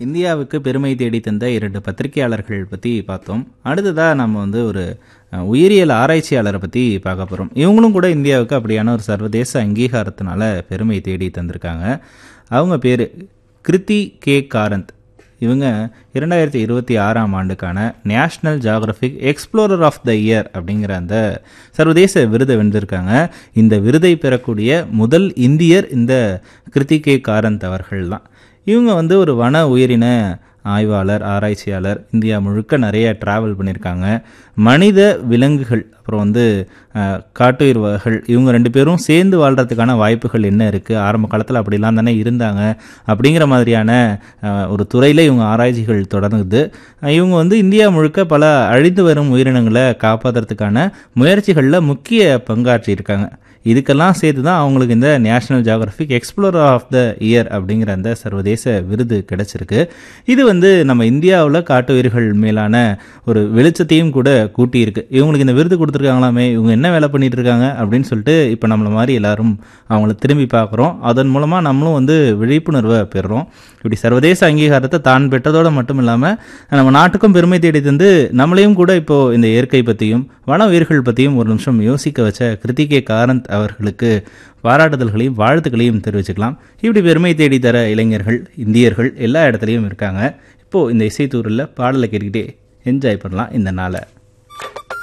இந்தியாவுக்கு பெருமை தேடி தந்த இரண்டு பத்திரிகையாளர்கள் பற்றி பார்த்தோம் அடுத்ததாக நம்ம வந்து ஒரு அஹ், உயிரியல் ஆராய்ச்சியாளரை பற்றி பார்க்க போகிறோம் இவங்களும் கூட இந்தியாவுக்கு அப்படியான ஒரு சர்வதேச அங்கீகாரத்தினால பெருமை தேடி தந்திருக்காங்க அவங்க பேர் கிருத்தி கே காரந்த் இவங்க இரண்டாயிரத்தி இருபத்தி ஆறாம் ஆண்டுக்கான national geographic explorer of the year அப்படிங்கிற அந்த சர்வதேச விருதை வென்றிருக்காங்க இந்த விருதை பெறக்கூடிய முதல் இந்தியர் இந்த கிருத்திகே காரந்த் அவர்கள் தான் இவங்க வந்து ஒரு வன உயிரின ஆய்வாளர் ஆராய்ச்சியாளர் இந்தியா முழுக்க நிறைய ட்ராவல் பண்ணியிருக்காங்க மனித விலங்குகள் அப்புறம் வந்து அஹ், காட்டுயிர் வகைகள் இவங்க ரெண்டு பேரும் சேர்ந்து வாழ்கிறதுக்கான வாய்ப்புகள் என்ன இருக்குது ஆரம்ப காலத்தில் அப்படிலாம் தானே இருந்தாங்க அப்படிங்கிற மாதிரியான அஹ், ஒரு துறையில் இவங்க ஆராய்ச்சிகள் தொடங்குது அஹ், இவங்க வந்து இந்தியா முழுக்க பல அழிந்து வரும் உயிரினங்களை காப்பாற்றுறதுக்கான முயற்சிகளில் முக்கிய பங்காற்றியிருக்காங்க இதுக்கெல்லாம் சேர்த்து தான் அவங்களுக்கு இந்த national geographic explorer of the year அப்படிங்கிற அந்த சர்வதேச விருது கிடைச்சிருக்கு இது வந்து நம்ம இந்தியாவில் காட்டு உயிர்கள் மேலான ஒரு வெளிச்சத்தையும் கூட கூட்டியிருக்கு இவங்களுக்கு இந்த விருது கொடுத்துருக்காங்களாமே இவங்க என்ன வேலை பண்ணிட்டு இருக்காங்க அப்படின்னு சொல்லிட்டு இப்போ நம்மள மாதிரி எல்லாரும் அவங்கள திரும்பி பார்க்குறோம் அதன் மூலமாக நம்மளும் வந்து விழிப்புணர்வை பெறுறோம் இப்படி சர்வதேச அங்கீகாரத்தை தான் பெற்றதோடு மட்டும் இல்லாமல் நம்ம நாட்டுக்கும் பெருமை தேடி தந்து நம்மளையும் கூட இப்போ இந்த இயற்கை பற்றியும் வன உயிர்கள் பற்றியும் ஒரு நிமிஷம் யோசிக்க வச்ச கிருத்திகே காரந்த் அவர்களுக்கு பாராட்டுதல்களையும் வாழ்த்துக்களையும் தெரிவிச்சுக்கலாம் இப்படி பெருமை தேடி தர இளைஞர்கள் இந்தியர்கள் எல்லா இடத்துலையும் இருக்காங்க இப்போது இந்த இசைத்தூரில் பாடலை கேட்டுக்கிட்டே என்ஜாய் பண்ணலாம் இந்த நாளை